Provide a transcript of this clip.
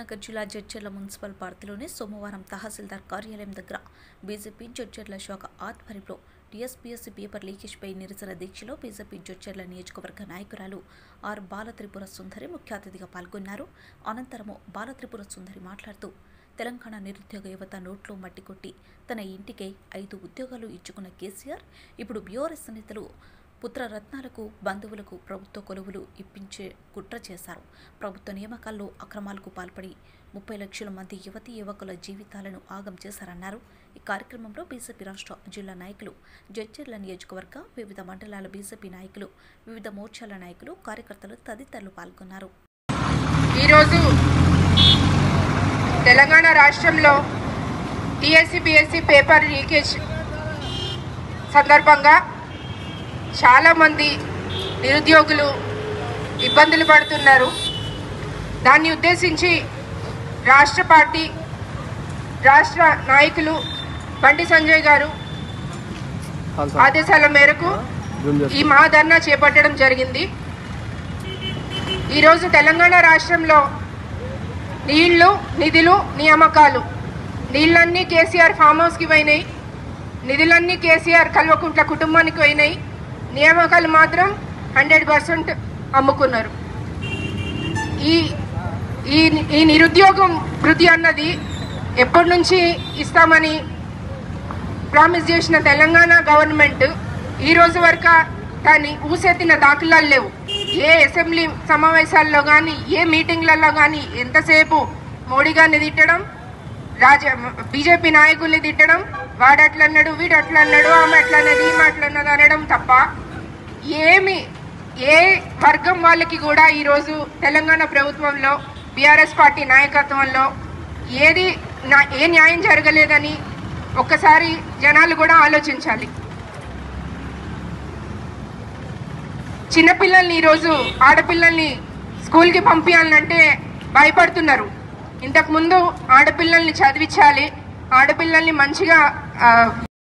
కరీంనగర్ జిల్లా జడ్చర్ల మున్సిపల్ పార్టీలోని సోమవారం తహసీల్దార్ కార్యాలయం దగ్గర బీజేపీ జడ్చర్ల శాఖ ఆధ్వర్యంలో టీఎస్పీఎస్సీ పేపర్ లీకేజ్పై నిరసన దీక్షలో బీజేపీ జడ్చర్ల నియోజకవర్గ నాయకురాలు ఆర్ బాలత్రిపుర సుందరి ముఖ్య అతిథిగా పాల్గొన్నారు అనంతరము బాలత్రిపుర సుందరి మాట్లాడుతూ తెలంగాణ నిరుద్యోగ యువత నోట్లో మట్టి కొట్టి తన ఇంటికై ఐదు ఉద్యోగాలు ఇచ్చుకున్న కేసీఆర్ ఇప్పుడు బీఆర్ఎస్ నేతలు పుత్రరత్నాలకు బంధువులకు ప్రభుత్వ కొలువులు ఇప్పించే కుట్ర చేశారు ప్రభుత్వ నియామకాల్లో అక్రమాలకు పాల్పడి ముప్పై లక్షల మంది యువతీ యువకుల జీవితాలను ఆగం చేశారన్నారు ఈ కార్యక్రమంలో బీజేపీ రాష్ట్ర జిల్లా నాయకులు జడ్చర్ల నియోజకవర్గ వివిధ మండలాల బీజేపీ నాయకులు వివిధ మోర్చాల నాయకులు కార్యకర్తలు తదితరులు పాల్గొన్నారు ఈరోజు తెలంగాణ రాష్ట్రంలో టీఎస్సీ బిఎస్సి పేపర్ లీకేజ్ సందర్భంగా చాలామంది నిరుద్యోగులు ఇబ్బందులు పడుతున్నారు దాన్ని ఉద్దేశించి రాష్ట్ర పార్టీ రాష్ట్ర నాయకులు బండి సంజయ్ గారు ఆదేశాల మేరకు ఈ మహాధర్నా చేపట్టడం జరిగింది ఈరోజు తెలంగాణ రాష్ట్రంలో నీళ్లు నిధులు నియామకాలు నీళ్ళన్నీ కేసీఆర్ ఫామ్ హౌస్కి పోయినాయి నిధులన్నీ కేసీఆర్ కల్వకుంట్ల కుటుంబానికి పోయినాయి నియామకాలు మాత్రం హండ్రెడ్ పర్సెంట్ అమ్ముకున్నారు ఈ ఈ ఈ నిరుద్యోగం వృద్ధి అన్నది ఎప్పటి నుంచి ఇస్తామని ప్రామిస్ చేసిన తెలంగాణ గవర్నమెంట్ ఈ రోజు వరకు దాన్ని ఊసెత్తిన దాఖలాలు లేవు ఏ అసెంబ్లీ సమావేశాల్లో కానీ ఏ మీటింగ్లలో కానీ ఎంతసేపు మోడీ గారిని తిట్టడం రాజ బీజేపీ నాయకుల్ని తిట్టడం వాడు అట్లా అన్నాడు వీడు అట్లా అన్నాడు ఆమె అట్లా అన్నది ఈమె అట్లా అన్నది అనడం తప్ప ఏమి ఏ వర్గం వాళ్ళకి కూడా ఈరోజు తెలంగాణ ప్రభుత్వంలో బీఆర్ఎస్ పార్టీ నాయకత్వంలో ఏది నా- ఏ న్యాయం జరగలేదని ఒక్కసారి జనాలు కూడా ఆలోచించాలి చిన్నపిల్లల్ని ఈరోజు ఆడపిల్లల్ని స్కూల్కి పంపించాలంటే భయపడుతున్నారు ఇంతకుముందు ఆడపిల్లల్ని చదివించాలి ఆడపిల్లల్ని మంచిగా ఆ,